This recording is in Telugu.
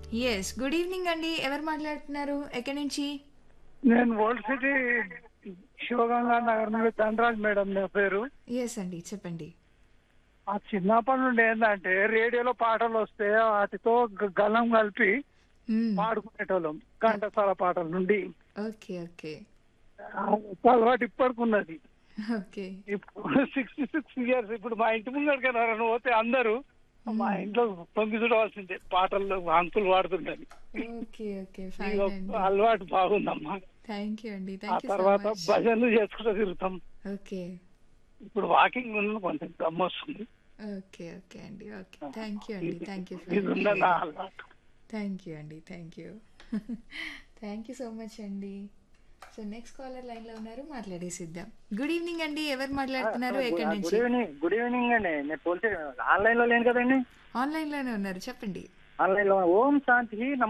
ఎస్ గుడ్ ఈవినింగ్ అండి ఎవరు మాట్లాడుతున్నారు ఎక్కడి నుంచి నేను ఓల్డ్ సిటీ శివగంగా నగర్ నుండి ధనరాజ్ మేడం నా పేరు ఎస్ అండి చెప్పండి ఆ చిన్నప్పటి నుండి ఏంటంటే రేడియోలో పాటలు వస్తే వాటితో గ- గలం కలిపి పాడుకునేటోళ్ళం ఘంటసాల పాటల నుండి ఓకే ఓకే ఆ అలవాటు ఇప్పటికున్నది ఓకే ఇప్పుడు సిక్స్టీ సిక్స్ ఇయర్స్ ఇప్పుడు మా ఇంటి ముందరికి ఎవరైనా పోతే అందరూ మా ఇంట్లో తొంగి చూడవలసిందే పాటలు అంకులు పాడుతుంటారు ఓకే ఓకే ఈ ఫైన్ ఒక్క అండి అలవాటు బాగుందమ్మా థ్యాంక్ యూ అండి ఆ థ్యాంక్ యూ సో తర్వాత మచ్ భజనలు చేసుకుంటూ తిరుగుతాం ఓకే ఇప్పుడు వాకింగ్ ఉన్న కొంచెం గమ్ వస్తుంది ఓకే ఓకే అండి ఓకే థ్యాంక్ యూ అండి థ్యాంక్ యూ ఇది ఉందా నా అలవాటు థ్యాంక్ యూ అండి thank you thank you so much అండి సో నెక్స్ట్ కాలర్ లైన్ లో ఉన్నారు మాట్లాడేసిద్దాం గుడ్ ఈవినింగ్ అండి ఎవరు మాట్లాడుతున్నారు ఎక్కడి గుడ్ నుంచి ఈవినింగ్ గుడ్ ఈవినింగ్ అండి నేను పోలీస్ ఆన్లైన్ లో లేను కదండి ఆన్లైన్ లోనే ఉన్నారు చెప్పండి ఆన్లైన్ లో ఓం శాంతి